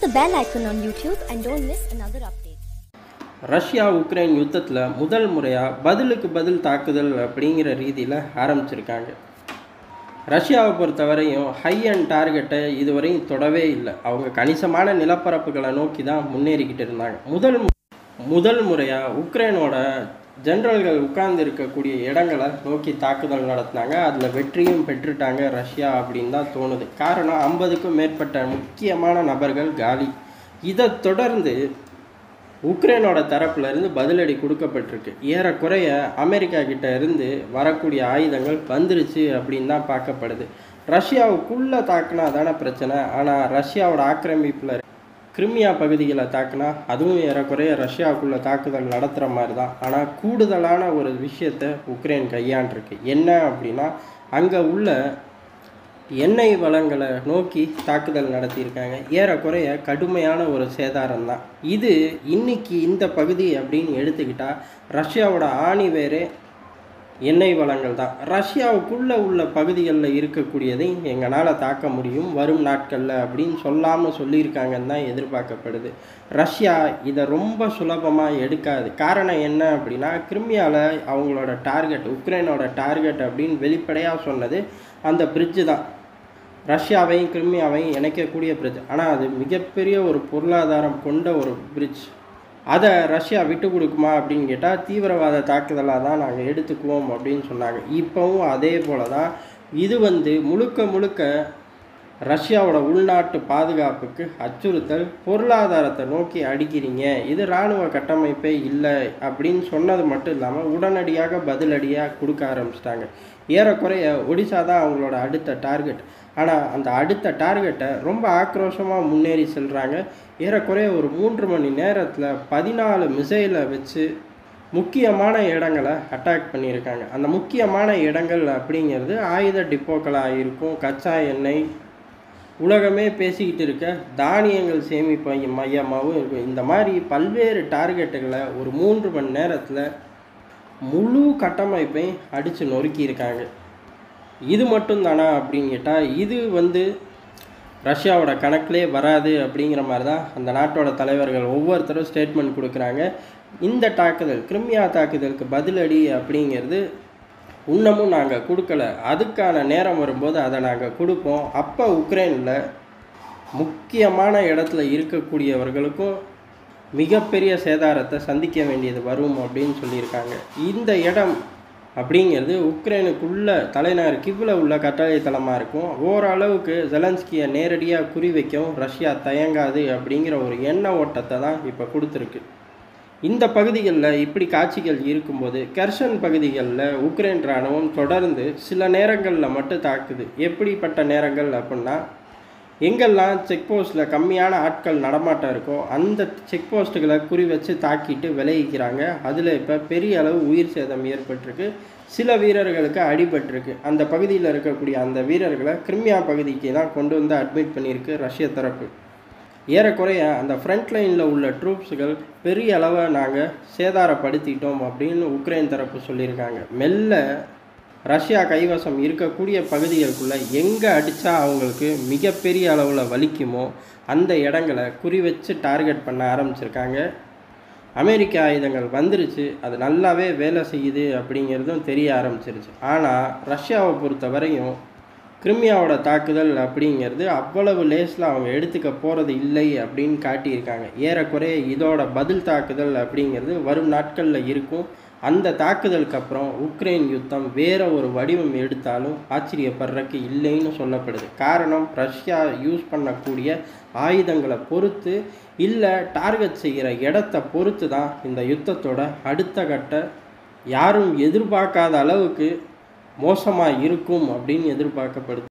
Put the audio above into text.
the bell icon on YouTube and don't miss another update. Russia Ukraine யுத்தத்தில் முதல் முறையாக பதிலுக்கு பதில் தாக்குதல் அப்படிங்கிற ரீதியில் ஆரம்பிச்சிருக்காங்க ரஷ்யாவை பொறுத்தவரையும் ஹை அண்ட் டார்கெட்டை இதுவரையும் தொடவே இல்லை அவங்க கணிசமான நிலப்பரப்புகளை நோக்கி தான் முன்னேறிக்கிட்டு இருந்தாங்க முதல் மு- முதல் முறையாக உக்ரைனோட ஜெனரல்கள் உட்கார்ந்து இருக்கக்கூடிய இடங்களை நோக்கி தாக்குதல் நடத்தினாங்க அதில் வெற்றியும் பெற்றுட்டாங்க ரஷ்யா அப்படின்னு தான் தோணுது காரணம் ஐம்பதுக்கும் மேற்பட்ட முக்கியமான நபர்கள் காலி இதை தொடர்ந்து உக்ரைனோட தரப்புல இருந்து பதிலடி கொடுக்கப்பட்டிருக்கு ஏறக்குறைய அமெரிக்கா கிட்ட இருந்து வரக்கூடிய ஆயுதங்கள் வந்துருச்சு அப்படின்னு தான் பார்க்கப்படுது ரஷ்யாவுக்குள்ளே தாக்குனா தானே பிரச்சனை ஆனால் ரஷ்யாவோட ஆக்கிரமிப்பில் கிரிமியா பகுதிகளை தாக்குனா அதுவும் ஏறக்குறைய ரஷ்யாவுக்குள்ளே தாக்குதல் நடத்துகிற மாதிரி தான் ஆனால் கூடுதலான ஒரு விஷயத்தை உக்ரைன் கையாண்டிருக்கு என்ன அப்படின்னா அங்கே உள்ள எண்ணெய் வளங்களை நோக்கி தாக்குதல் நடத்தியிருக்காங்க ஏறக்குறைய கடுமையான ஒரு சேதாரம் தான் இது இன்னைக்கு இந்த பகுதி அப்படின்னு எடுத்துக்கிட்டால் ரஷ்யாவோட ஆணி வேரே எண்ணெய் வளங்கள் தான் ரஷ்யாவுக்குள்ளே உள்ள பகுதிகளில் இருக்கக்கூடியதை எங்களால் தாக்க முடியும் வரும் நாட்களில் அப்படின்னு சொல்லாமல் சொல்லியிருக்காங்கன்னு தான் எதிர்பார்க்கப்படுது ரஷ்யா இதை ரொம்ப சுலபமாக எடுக்காது காரணம் என்ன அப்படின்னா கிரிமியாவில் அவங்களோட டார்கெட் உக்ரைனோட டார்கெட் அப்படின்னு வெளிப்படையாக சொன்னது அந்த பிரிட்ஜு தான் ரஷ்யாவையும் கிரிமியாவையும் இணைக்கக்கூடிய பிரிட்ஜ் ஆனால் அது மிகப்பெரிய ஒரு பொருளாதாரம் கொண்ட ஒரு பிரிட்ஜ் அதை ரஷ்யா விட்டு கொடுக்குமா அப்படின்னு கேட்டால் தீவிரவாத தாக்குதலாக தான் நாங்கள் எடுத்துக்குவோம் அப்படின்னு சொன்னாங்க இப்போவும் அதே போல தான் இது வந்து முழுக்க முழுக்க ரஷ்யாவோட உள்நாட்டு பாதுகாப்புக்கு அச்சுறுத்தல் பொருளாதாரத்தை நோக்கி அடிக்கிறீங்க இது இராணுவ கட்டமைப்பே இல்லை அப்படின்னு சொன்னது மட்டும் இல்லாமல் உடனடியாக பதிலடியாக கொடுக்க ஆரம்பிச்சிட்டாங்க ஏறக்குறைய ஒடிசா தான் அவங்களோட அடுத்த டார்கெட் ஆனால் அந்த அடுத்த டார்கெட்டை ரொம்ப ஆக்ரோஷமாக முன்னேறி செல்கிறாங்க ஏறக்குறைய ஒரு மூன்று மணி நேரத்தில் பதினாலு மிசைலை வச்சு முக்கியமான இடங்களை அட்டாக் பண்ணியிருக்காங்க அந்த முக்கியமான இடங்கள் அப்படிங்கிறது ஆயுத டிப்போக்களாக இருக்கும் கச்சா எண்ணெய் உலகமே பேசிக்கிட்டு இருக்க தானியங்கள் சேமிப்பு மையமாகவும் இருக்கும் இந்த மாதிரி பல்வேறு டார்கெட்டுகளை ஒரு மூன்று மணி நேரத்தில் முழு கட்டமைப்பையும் அடித்து நொறுக்கியிருக்காங்க இது மட்டும் தானா அப்படின்னு கேட்டால் இது வந்து ரஷ்யாவோட கணக்கிலே வராது அப்படிங்கிற மாதிரி தான் அந்த நாட்டோட தலைவர்கள் ஒவ்வொருத்தரும் ஸ்டேட்மெண்ட் கொடுக்குறாங்க இந்த தாக்குதல் கிரிமியா தாக்குதலுக்கு பதிலடி அப்படிங்கிறது இன்னமும் நாங்கள் கொடுக்கல அதுக்கான நேரம் வரும்போது அதை நாங்கள் கொடுப்போம் அப்போ உக்ரைனில் முக்கியமான இடத்துல இருக்கக்கூடியவர்களுக்கும் மிகப்பெரிய சேதாரத்தை சந்திக்க வேண்டியது வரும் அப்படின்னு சொல்லியிருக்காங்க இந்த இடம் அப்படிங்கிறது உக்ரைனுக்குள்ள தலைநகர் கிவ்வில் உள்ள கட்டளை தளமாக இருக்கும் ஓரளவுக்கு ஜெலன்ஸ்கியை நேரடியாக குறிவைக்கவும் ரஷ்யா தயங்காது அப்படிங்கிற ஒரு எண்ண ஓட்டத்தை தான் இப்போ கொடுத்துருக்கு இந்த பகுதிகளில் இப்படி காட்சிகள் இருக்கும்போது கெர்சன் பகுதிகளில் உக்ரைன் இராணுவம் தொடர்ந்து சில நேரங்களில் மட்டும் தாக்குது எப்படிப்பட்ட நேரங்கள் அப்படின்னா எங்கெல்லாம் செக் போஸ்ட்டில் கம்மியான ஆட்கள் நடமாட்டம் இருக்கோ அந்த செக் போஸ்ட்டுகளை குறி வச்சு தாக்கிட்டு விளைவிக்கிறாங்க அதில் இப்போ பெரிய அளவு உயிர் சேதம் ஏற்பட்டிருக்கு சில வீரர்களுக்கு அடிபட்டிருக்கு அந்த பகுதியில் இருக்கக்கூடிய அந்த வீரர்களை கிரிமியா பகுதிக்கு தான் கொண்டு வந்து அட்மிட் பண்ணியிருக்கு ரஷ்ய தரப்பு ஏறக்குறைய அந்த ஃப்ரண்ட் லைனில் உள்ள ட்ரூப்ஸுகள் பெரிய அளவை நாங்கள் சேதாரப்படுத்திட்டோம் அப்படின்னு உக்ரைன் தரப்பு சொல்லியிருக்காங்க மெல்ல ரஷ்யா கைவசம் இருக்கக்கூடிய பகுதிகளுக்குள்ள எங்கே அடித்தா அவங்களுக்கு மிகப்பெரிய அளவில் வலிக்குமோ அந்த இடங்களை குறி வச்சு டார்கெட் பண்ண ஆரம்பிச்சிருக்காங்க அமெரிக்க ஆயுதங்கள் வந்துருச்சு அது நல்லாவே வேலை செய்யுது அப்படிங்கிறதும் தெரிய ஆரம்பிச்சிருச்சு ஆனால் ரஷ்யாவை பொறுத்த வரையும் கிரிமியாவோட தாக்குதல் அப்படிங்கிறது அவ்வளவு லேஸில் அவங்க எடுத்துக்க போகிறது இல்லை அப்படின்னு காட்டியிருக்காங்க ஏறக்குறைய இதோட பதில் தாக்குதல் அப்படிங்கிறது வரும் நாட்களில் இருக்கும் அந்த தாக்குதலுக்கு அப்புறம் உக்ரைன் யுத்தம் வேற ஒரு வடிவம் எடுத்தாலும் ஆச்சரியப்படுறதுக்கு இல்லைன்னு சொல்லப்படுது காரணம் ரஷ்யா யூஸ் பண்ணக்கூடிய ஆயுதங்களை பொறுத்து இல்லை டார்கெட் செய்கிற இடத்த பொறுத்து தான் இந்த யுத்தத்தோட அடுத்த கட்ட யாரும் எதிர்பார்க்காத அளவுக்கு மோசமாக இருக்கும் அப்படின்னு எதிர்பார்க்கப்படுது